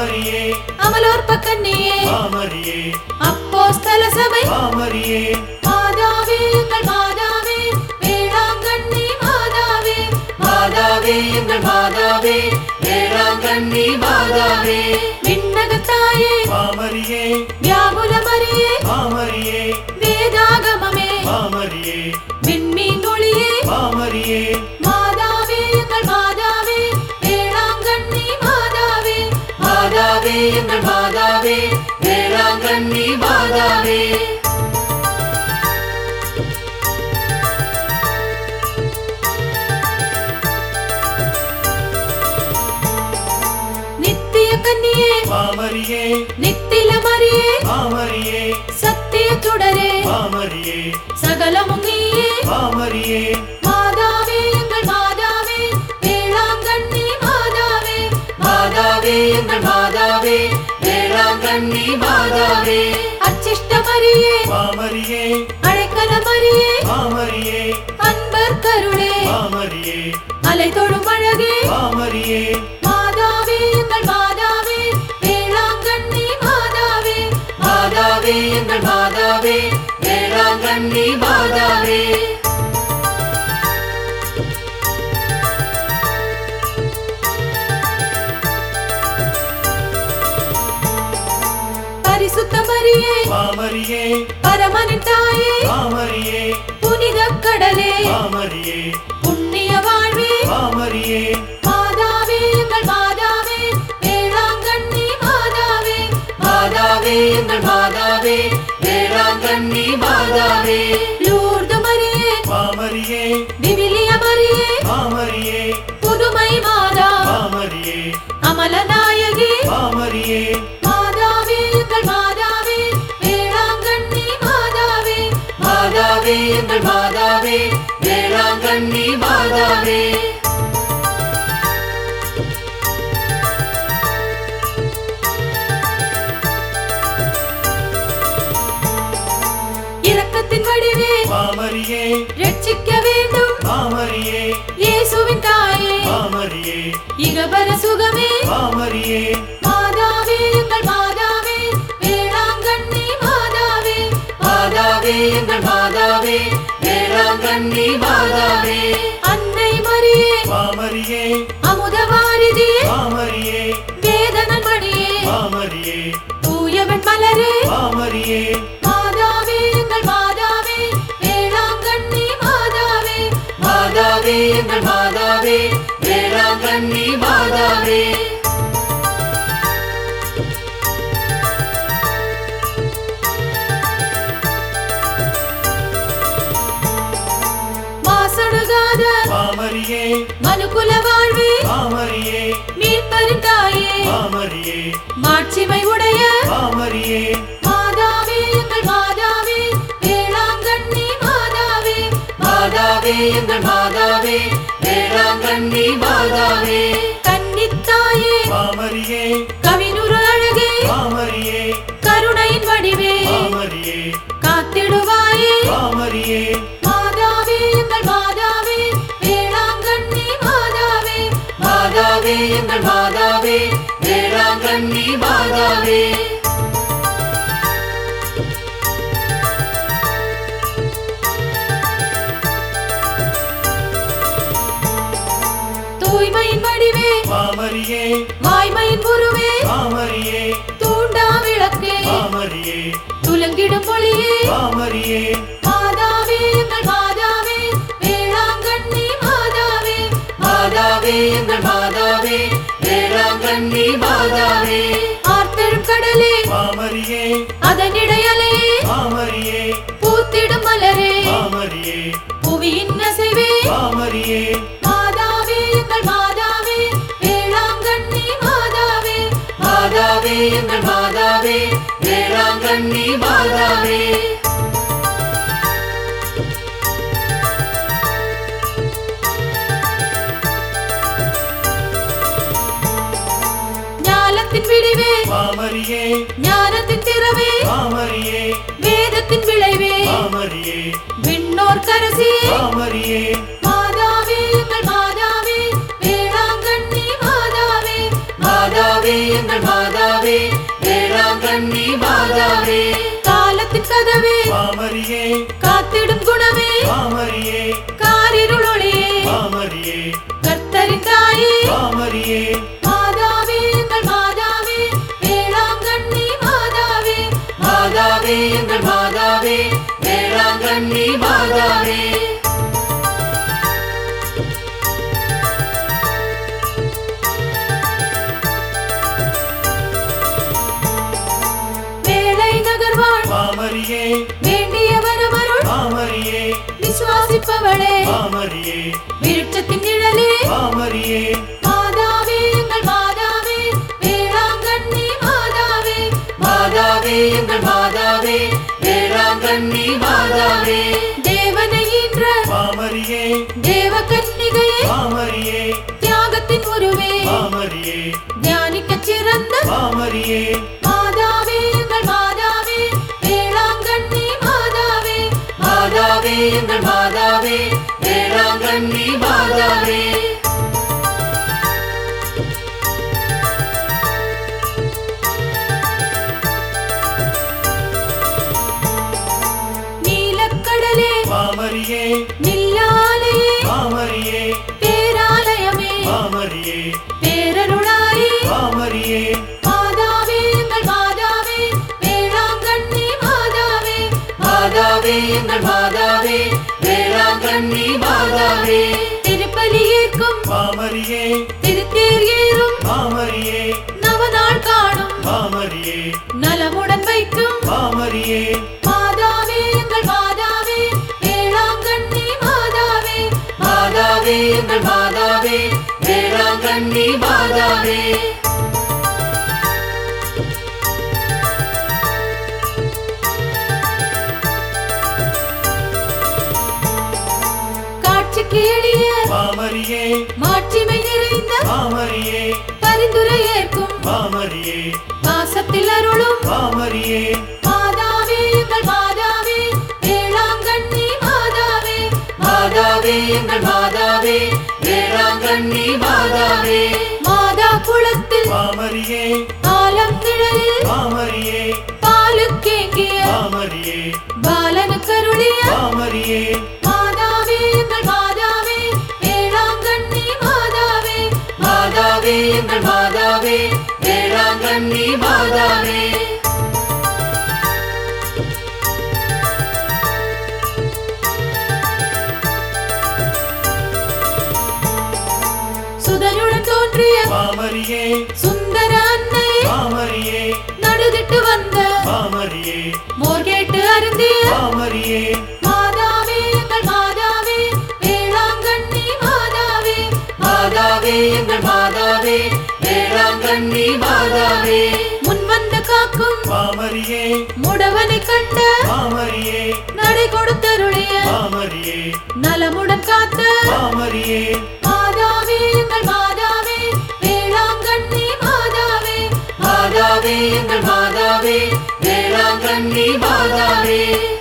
மாமரியே அமலோற்ப கன்னியே மாமரியே அப்போஸ்தல சபை மாமரியே மாதாவே எங்கள் மாதாவே வேளாங்கண்ணி மாதாவே மாதாவே எங்கள் மாதாவே வேளாங்கண்ணி மாதாவே விண்ணகத்தாயே மாமரியே வியாகுலமரியே மாமரியே வேதாகமமே மாமரியே விண்மீன் ஒளியே மாமரியே மாதாவே எங்கள் மாதாவே வேளாங்கண்ணி மாதாவே மாதாவே எங்கள் மாதாவே வேளாங்கண்ணி மாதாவே நித்திய கன்னியே மாமரியே நித்தில மரியே மாமரியே சத்திய சுடரே மாமரியே சகலமும் நீயே மாமரியே மாதாவே எங்கள் மாதாவே வேளாங்கண்ணி மாதாவே மாதாவே எங்கள் மாதாவே வேளாங்கண்ணி மாதாவே அச்சிஷ்ட மரியே மாமரியே அழைக்கல மரியே மாமரியே அன்பர் கருளே மாமரியே அலை தொடும் அழகே மாமரியே மாதாவே எங்கள் மாதாவே வேளாங்கண்ணி மாதாவே மாதாவே எங்கள் மாதாவே வேளாங்கண்ணி மாதாவே பரிசுத்த மரியே மாமரியே பரமனின் தாயே மாமரியே புனித கடலே மாமரியே புண்ணிய வாழ்வே மாமரியே மாதாவே எங்கள் மாதாவே வேளாங்கண்ணி மாதாவே மாதாவே எங்கள் மாதாவே வேளாங்கண்ணி மாதாவே லூர்து மரியே மாமரியே விவிலிய மரியே மாமரியே புதுமை மாதா மாமரியே அமலநாயகி மாமரியே மாதாவே எங்கள் மாதாவே வேளாங்கண்ணி மாதாவே மாதாவே எங்கள் மாதாவே வேளாங்கண்ணி மாதாவே இரக்கத்தின் வடிவே மாமரியே ரட்சிக்க வேண்டும் மாமரியே இயேசுவின் தாயே மாமரியே இகபர சுகமே மாமரியே மாதாவே எங்கள் மாதாவே வேளாங்கண்ணி மாதாவே மாதாவே எங்கள் மாதாவே வேளாங்கண்ணி மாதாவே அன்னை மரியே மாமரியே அமுதவாரிதியே மாமரியே வேதனன் மணியே மாமரியே தூயவன் மலரே மாமரியே மாதாவே எங்கள் மாதாவே வேளாங்கண்ணி மாதாவே மாதாவே எங்கள் மாதாவே வேளாங்கண்ணி மாதாவே மாசடுகாத மாமரியே மனுக்குல வாழ்வே மாமரியே மீட்பரின் தாயே மாமரியே மாட்சிமை உடைய மாமரியே மாதாவே எங்கள் மாதாவே வேளாங்கண்ணி மாதாவே மாதாவே எங்கள் மாதாவே வேளாங்கண்ணி மாதாவே கன்னித்தாயே மாமரியே கவினுரு அழகே மாமரியே கருணையின் வடிவே மாமரியே காத்திடுவாயே மாமரியே மாதாவே எங்கள் மாதாவே வேளாங்கண்ணி மாதாவே மாதாவே எங்கள் மாதாவே வேளாங்கண்ணி மாதாவே தூய்மையின் வடிவே மாமரியே வாய்மையின் குருவே மாமரியே தூண்டா விளக்கே மாமரியே துலங்கிடும் ஒளியே மாமரியே மாதாவே எங்கள் மாதாவே வேளாங்கண்ணி மாதாவே மாதாவே எங்கள் மாதாவே வேளாங்கண்ணி மாதாவே ஆர்த்தெழும் கடலே மாமரியே அதனிடையலையே மாமரியே பூத்திடும் மலரே மாமரியே புவியின் அசைவே மாமரியே மாதாவே எங்கள் மாதாவே வேளாங்கண்ணி மாதாவே மாதாவே எங்கள் மாதாவே வேளாங்கண்ணி மாதாவே ஞானத்தின் விடிவே மாமரியே ஞானத்தின் திறவே மாமரியே வேதத்தின் விளைவே மாமரியே விண்ணோர் கரசியே மாமரியே மாதாவே எங்கள் மாதாவே வேளாங்கண்ணி மாதாவே மாதாவே எங்கள் மாதாவே மாமரியே காரிருள் ஒளியே மாமரியே கர்த்தரின் தாயே மாமரியே மாதாவே எங்கள் மாதாவே வேளாங்கண்ணி மாதாவே மாதாவே எங்கள் மாதாவே வேளாங்கண்ணி மாதாவே வேளை நகர்வாள் மாமரியே வேண்டிய வரமருள் மாமரியே விசுவாசிப்பவளே மாமரியே விருட்சத்தின் நிழலே மாமரியே மாதாவே எங்கள் மாதாவே வேளாங்கண்ணி மாதாவே மாதாவே எங்கள் மாதாவே வேளாங்கண்ணி மாதாவே தேவனை ஈன்ற மாமரியே தேவ கன்னிகையே மாமரியே தியாகத்தின் உருவே மாமரியே தியானிக்கச் சிறந்த மாமரியே மாதாவே எங்கள் மாதாவே வேளாங்கண்ணி மாதாவே மாதாவே எங்கள் மாதாவே வேளாங்கண்ணி மாதாவே நீலக்கடலே மாமரியே நில்லாலையே மாமரியே பேராலயமே மாமரியே பேரருளாயே மாமரியே மாதாவே எங்கள் மாதாவே வேளாங்கண்ணி மாதாவே மாதாவே எங்கள் மாதாவே வேளாங்கண்ணி மாதாவே திருப்பலி ஏற்கும் மாமரியே திருத்தேர் ஏறும் மாமரியே நவநாள் காணும் மாமரியே நலமுடன் வைக்கும் மாமரியே மாதாவே எங்கள் மாதாவே வேளாங்கண்ணி மாதாவே மாதாவே எங்கள் மாதாவே வேளாங்கண்ணி மாதாவே காட்சிக்கு எளிய மாமரியே மாட்சிமை நிறைந்த மாமரியே பரிந்துரை ஏற்கும் மாமரியே பாசத்தில் அருளும் மாமரியே மாதாவே எங்கள் மாதாவே வேளாங்கண்ணி மாதாவே மாதாவே எங்கள் மாதாவே வேளாங்கண்ணி மாதாவே மாதா குளத்தில் மாமரியே ஆலம் நிழலில் மாமரியே பாலுக்கேங்கிய மாமரியே பாலனுக்கருளிய மாமரியே மாதாவே எங்கள் மாதாவே வேளாங்கண்ணி மாதாவே மாதாவே எங்கள் மாதாவே வேளாங்கண்ணி மாதாவே சுதனுடன் தோன்றிய மாமரியே சுந்தர அன்னையே மாமரியே நடுதிட்டு வந்த மாமரியே மோர் கேட்டு அருந்திய மாமரியே மாதாவே எங்கள் மாதாவே வேளாங்கண்ணி மாதாவே மாதாவே எங்கள் மாதாவே வேளாங்கண்ணி மாதாவே முன் வந்து காக்கும் மாமரியே முடவனை கண்ட மாமரியே நடை கொடுத்தருளிய மாமரியே நலமுடன் காத்த மாமரியே மாதாவே எங்கள் மாதாவே வேளாங்கண்ணி மாதாவே மாதாவே எங்கள் மாதாவே வேளாங்கண்ணி மாதாவே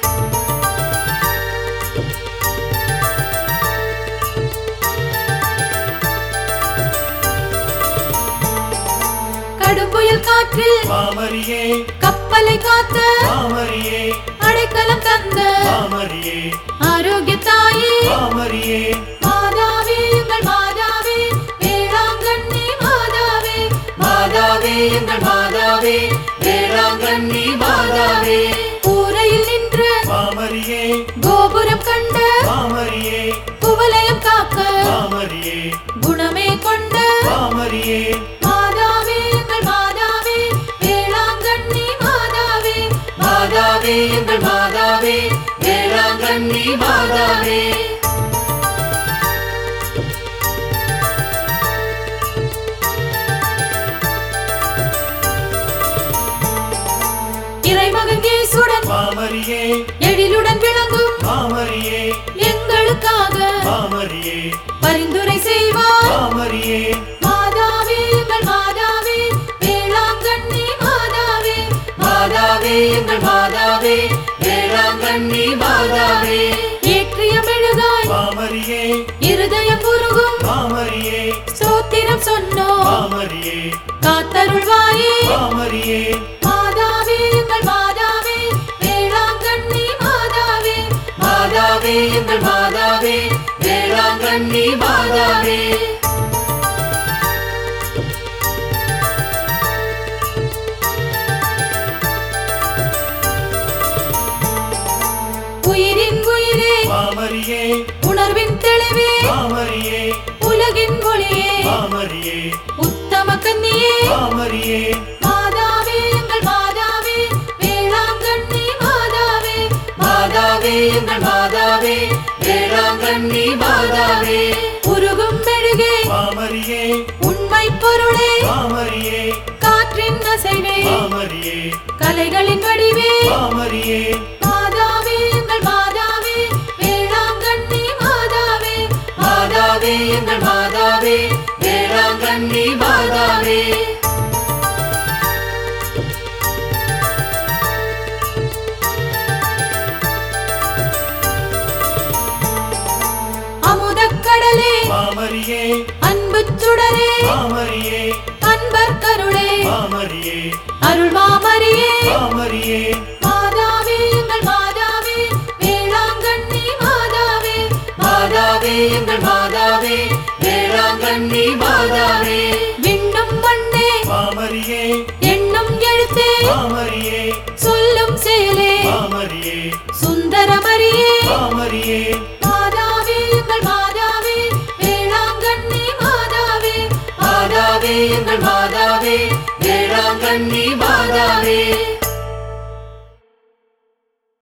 கடும்புயல் காற்றில் மாமரியே கப்பலை காத்த மாமரியே அடைக்கலம் தந்த மாமரியே ஆரோக்கிய தாயே மாமரியே மாதாவே எங்கள் மாதாவே வேளாங்கண்ணி மாதாவே மாதாவே எங்கள் மாதாவே வேளாங்கண்ணி மாதாவே கூரையில் நின்று மாமரியே கோபுரம் கண்ட மாமரியே குவலயம் காக்க மாமரியே குணமே கொண்ட மாமரியே மாதாவே எங்கள் மாதாவே வேளாங்கண்ணி மாதாவே மாதாவே எங்கள் மாதாவே வேளாங்கண்ணி மாதாவே இறைமகன் இயேசுடன் மாமரியே எழிலுடன் விளங்கும் மாமரியே எங்களுக்காக மாமரியே பரிந்துரை செய்வார் மாமரியே மாதாவே எங்கள் மாதாவே வேளாங்கண்ணி மாதாவே மாதாவே எங்கள் மாதாவே வேளாங்கண்ணி மாதாவே ஏற்றிய மெழுகாய் மாமரியே இருதயம் உருகும் மாமரியே சோத்திரம் சொன்னோம் மாமரியே காத்தருள்வாயே மாமரியே மாதாவே எங்கள் மாதாவே வேளாங்கண்ணி மாதாவே மாதாவே எங்கள் மாதாவே மாதாவே உயிரின் உயிரே மாமரியே உணர்வின் தெளிவே மாமரியே உலகின் ஒளியே மாமரியே உத்தம கன்னியே மாமரியே மாதாவே எங்கள் மாதாவே வேளாங்கண்ணி மாதாவே மாதாவே எங்கள் மாதாவே வேளாங்கண்ணி மாதாவே உருகும் மெழுகே மாமரியே உண்மை பொருளே மாமரியே காற்றின் அசைவே மாமரியே கலைகளின் வடிவே மாமரியே மாதாவே எங்கள் மாதாவே வேளாங்கண்ணி மாதாவே மாதாவே எங்கள் மாதாவே வேளாங்கண்ணி மாதாவே அமுதக் கடலே மாமரியே அன்புச் சுடரே மாமரியே அன்பர் கருளே மாமரியே அருள் மாமரியே மாமரியே